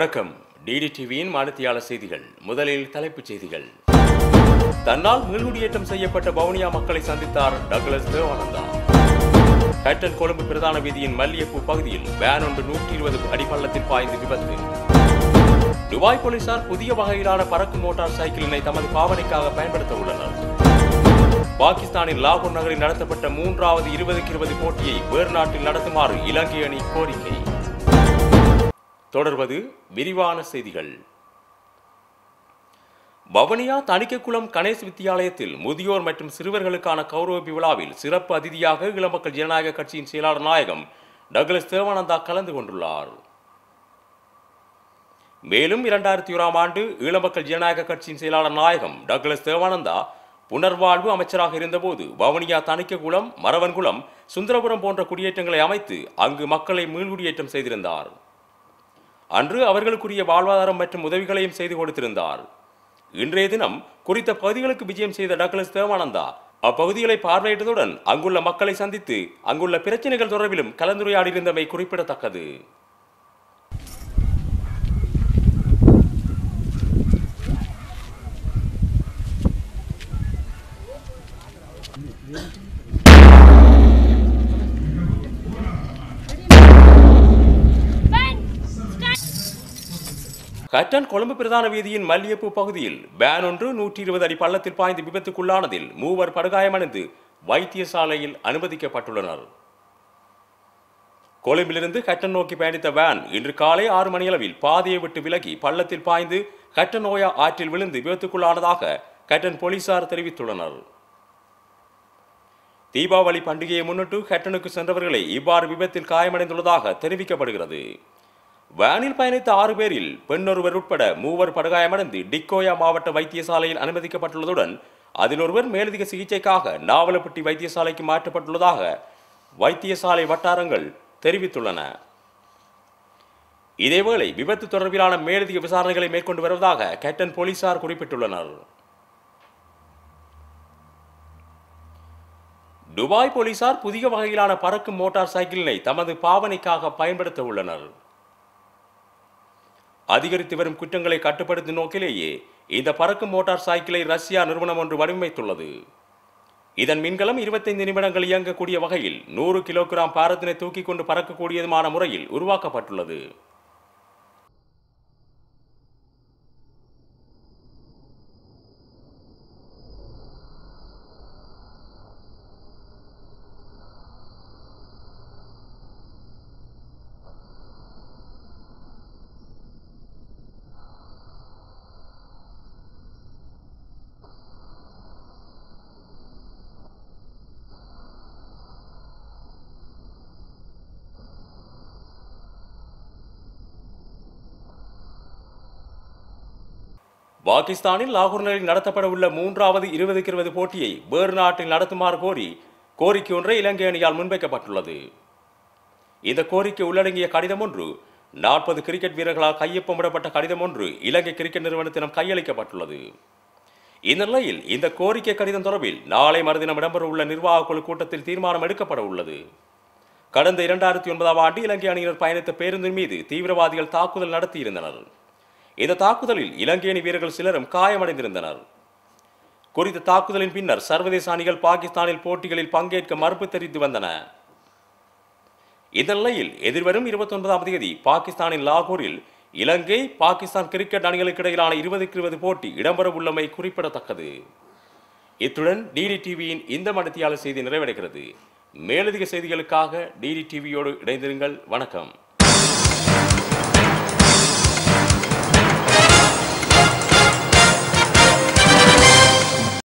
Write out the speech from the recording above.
வணக்கம் டிடி டிவியின் மாநித்தியாளர் செய்திகள் முதலில் தலைப்புச் செய்திகள் தன்னால் மீள்குடியேற்றம் செய்யப்பட்ட வவுனியா மக்களை சந்தித்தார் டக்ளஸ் தேவானந்தா ஹட்டன் கொழும்பு பிரதான வீதியின் மல்லியப்பூ பகுதியில் வேன் ஒன்று நூற்றி இருபது அடி பள்ளத்தில் பாய்ந்து விபத்து துபாய் போலீசார் புதிய வகையிலான பறக்கும் மோட்டார் சைக்கிளினை தமது பாவனைக்காக பயன்படுத்த உள்ளனர் பாகிஸ்தானின் லாகூர் நகரில் நடத்தப்பட்ட மூன்றாவது இருபதுக்கு இருபது போட்டியை வேறு நாட்டில் நடத்துமாறு இலங்கை அணி கோரிக்கை தொடர்வது விரிவான செய்திகள் வவுனியா தணிக்கைக்குளம் கணேஷ் வித்தியாலயத்தில் முதியோர் மற்றும் சிறுவர்களுக்கான கௌரவ விழாவில் சிறப்பு அதிதியாக இளமக்கள் ஜனநாயக கட்சியின் செயலாளர் நாயகம் டக்ளஸ் தேவானந்தா கலந்து கொண்டுள்ளார் மேலும் இரண்டாயிரத்தி ஓராம் ஆண்டு ஈழமக்கள் ஜனநாயக கட்சியின் செயலாளர் நாயகம் டக்ளஸ் தேவானந்தா புனர்வாழ்வு அமைச்சராக இருந்தபோது வவுனியா தணிக்கைக்குளம் மரவன்குளம் சுந்தரபுரம் போன்ற குடியேற்றங்களை அமைத்து அங்கு மக்களை மீள்குடியேற்றம் செய்திருந்தார் அன்று அவர்களுக்குரிய வாழ்வாதாரம் மற்றும் உதவிகளையும் செய்து கொடுத்திருந்தார் இன்றைய தினம் குறித்த பகுதிகளுக்கு விஜயம் செய்த டக்ளஸ் தேவானந்தா அப்பகுதிகளை பார்வையிட்டதுடன் அங்குள்ள மக்களை சந்தித்து அங்குள்ள பிரச்சனைகள் தொடர்பிலும் கலந்துரையாடியிருந்தமை குறிப்பிடத்தக்கது கட்டன் கொழும்பு பிரதான வீதியின் மல்லியப்பூ பகுதியில் வேன் ஒன்று நூற்றி இருபது அடி பள்ளத்தில் பாய்ந்து விபத்துக்குள்ளானதில் மூவர் படுகாயமடைந்து வைத்தியசாலையில் அனுமதிக்கப்பட்டுள்ளனர் கொழும்பிலிருந்து கட்டன் நோக்கி பயணித்த வேன் இன்று காலை ஆறு மணியளவில் பாதையை விட்டு விலகி பள்ளத்தில் பாய்ந்து கட்டன் நோயா ஆற்றில் விழுந்து விபத்துக்குள்ளானதாக கட்டன் போலீசார் தெரிவித்துள்ளனர் தீபாவளி பண்டிகையை முன்னிட்டு கட்டனுக்கு சென்றவர்களை இவ்வாறு விபத்தில் காயமடைந்துள்ளதாக தெரிவிக்கப்படுகிறது வேனில் பயணித்த ஆறு பேரில் பெண்ணொருவர் உட்பட மூவர் படுகாயமடைந்து டிக்கோயா மாவட்ட வைத்தியசாலையில் அனுமதிக்கப்பட்டுள்ளதுடன் அதில் ஒருவர் மேலதிக சிகிச்சைக்காக நாவலப்பட்டி வைத்தியசாலைக்கு மாற்றப்பட்டுள்ளதாக வைத்தியசாலை வட்டாரங்கள் தெரிவித்துள்ளன இதேவேளை விபத்து தொடர்பிலான மேலதிக விசாரணைகளை மேற்கொண்டு வருவதாக கேட்டன் போலீசார் குறிப்பிட்டுள்ளனர் துபாய் போலீசார் புதிய வகையிலான பறக்கும் மோட்டார் சைக்கிளினை தமது பாவனைக்காக பயன்படுத்த உள்ளனர் அதிகரித்து வரும் குற்றங்களை கட்டுப்படுத்தும் நோக்கிலேயே இந்த பறக்கும் மோட்டார் சைக்கிளை ரஷ்யா நிறுவனம் ஒன்று வடிவமைத்துள்ளது இதன் மின்கலம் இருபத்தைந்து நிமிடங்கள் இயங்கக்கூடிய வகையில் நூறு கிலோகிராம் பாரத்தினை தூக்கிக் கொண்டு பறக்கக்கூடியதுமான முறையில் உருவாக்கப்பட்டுள்ளது பாகிஸ்தானில் லாகூர் நகரில் நடத்தப்பட உள்ள மூன்றாவது இருபதுக்கு இருபது போட்டியை வேறு நாட்டில் நடத்துமாறு கோரி கோரிக்கை ஒன்றை இலங்கை அணியால் முன்வைக்கப்பட்டுள்ளது இந்த கோரிக்கை உள்ளடங்கிய கடிதம் ஒன்று நாற்பது கிரிக்கெட் வீரர்களால் கையொப்பமிடப்பட்ட கடிதம் ஒன்று இலங்கை கிரிக்கெட் நிறுவனத்திடம் கையளிக்கப்பட்டுள்ளது இந்நிலையில் இந்த கோரிக்கை கடிதம் தொடர்பில் நாளை மறுதினம் இடம்பெற உள்ள நிர்வாக குழு கூட்டத்தில் தீர்மானம் எடுக்கப்பட உள்ளது கடந்த இரண்டாயிரத்தி ஒன்பதாம் ஆண்டு இலங்கை அணியினர் பயணித்த பேருந்தின் மீது தீவிரவாதிகள் தாக்குதல் நடத்தியிருந்தனர் இந்த தாக்குதலில் இலங்கை அணி வீரர்கள் சிலரும் காயமடைந்திருந்தனர் குறித்த தாக்குதலின் பின்னர் சர்வதேச அணிகள் பாகிஸ்தானில் போட்டிகளில் பங்கேற்க மறுப்பு தெரிவித்து வந்தன இந்த நிலையில் எதிர்வரும் இருபத்தி ஒன்பதாம் தேதி பாகிஸ்தானின் லாகூரில் இலங்கை பாகிஸ்தான் கிரிக்கெட் அணிகளுக்கு இடையிலான இருபதுக்கு இருபது போட்டி இடம்பெற உள்ளமை குறிப்பிடத்தக்கது இத்துடன் டிடி டிவியின் இந்த மடத்தியாளர் செய்தி நிறைவடைகிறது மேலதிக செய்திகளுக்காக டிடி டிவியோடு இணைந்திருங்கள் வணக்கம்